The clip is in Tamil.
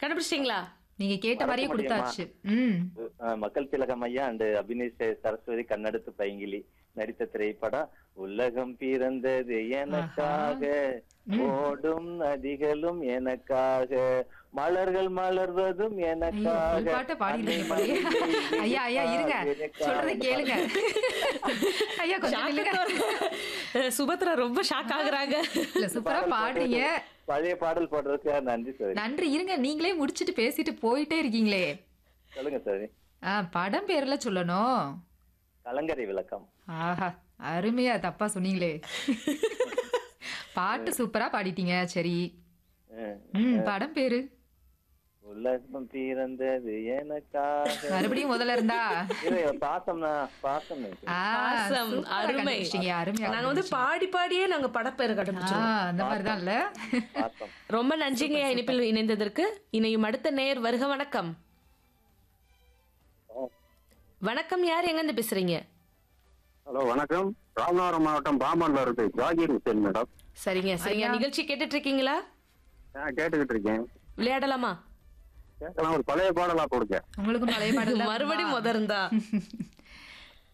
கண்டுபிடிச்சிட்டீங்களா நீங்க கேட்ட மாதிரியே மறக்க முடியுமா? கொடுத்தாச்சு ம் அஹ் மக்கள் திலகம் ஐயா அண்ட் அபினேஷ் சரஸ்வதி கண்ணெடுத்து பைங்கிலி நடித்த திரைப்படம் உலகம் பிறந்தது எனக்காக ஓடும் நதிகளும் எனக்காக மலர்கள் மலர்வதும் ஐயோ, எனக்காக full பாட்டை பாடிடுறீங்க போலயே. ஐயா ஐயா இருங்க சொல்றதை கேளுங்க ஐயா கொஞ்சம் நில்லுங்க சுபத்ரா ரொம்ப ஷாக் ஆகுறாங்க இல்ல சூப்பரா பாடுறீங்க பழைய பாடல் போடுறதுக்கு நன்றி சார் நன்றி இருங்க நீங்களே முடிச்சிட்டு பேசிட்டு போயிட்டே இருக்கீங்களே சொல்லுங்க சார் ஆ படம் பேர்ல சொல்லணும் கலங்கரை விளக்கம் ஆஹா அருமையா தப்பா சொன்னீங்களே பாட்டு சூப்பரா பாடிட்டீங்க சரி அஹ் ம் படம் பேரு உலகம் பிறந்தது எனக்காக மறுபடியும் முதல்ல இருந்தா இது பாசம்னா பாசம் ஆ, பாசம் சூப்பரா அருமை கண்டுபிடிச்சிட்டீங்க, அருமையா நாங்க வந்து பாடி பாடியே நாங்க படப்பேரை ஆ, கண்டுபிடிச்சோம் அந்த மாதிரிதான் இல்ல பாசம் ரொம்ப நன்றிங்க இணைப்பில் இணைந்ததற்கு இணையும் அடுத்த நேர் வருக வணக்கம் வணக்கம் யார் எங்க இருந்து பேசுறீங்க ஹலோ வணக்கம் ராமநாதபுரம் மாவட்டம் பாம்பன்ல இருக்கு ஜாகிர் ஹுசேன் மேடம் சரிங்க சரிங்க ஐயா. நிகழ்ச்சி கேட்டுட்டு இருக்கீங்களா நான் கேட்டுக்கிட்டு இருக்கேன் விளையாடலாமா கேட்கலாம் ஒரு பழைய பாடலா கொடுங்க உங்களுக்கு பழைய பாடல் தான் மறுபடியும் வருமா? முத இருந்தா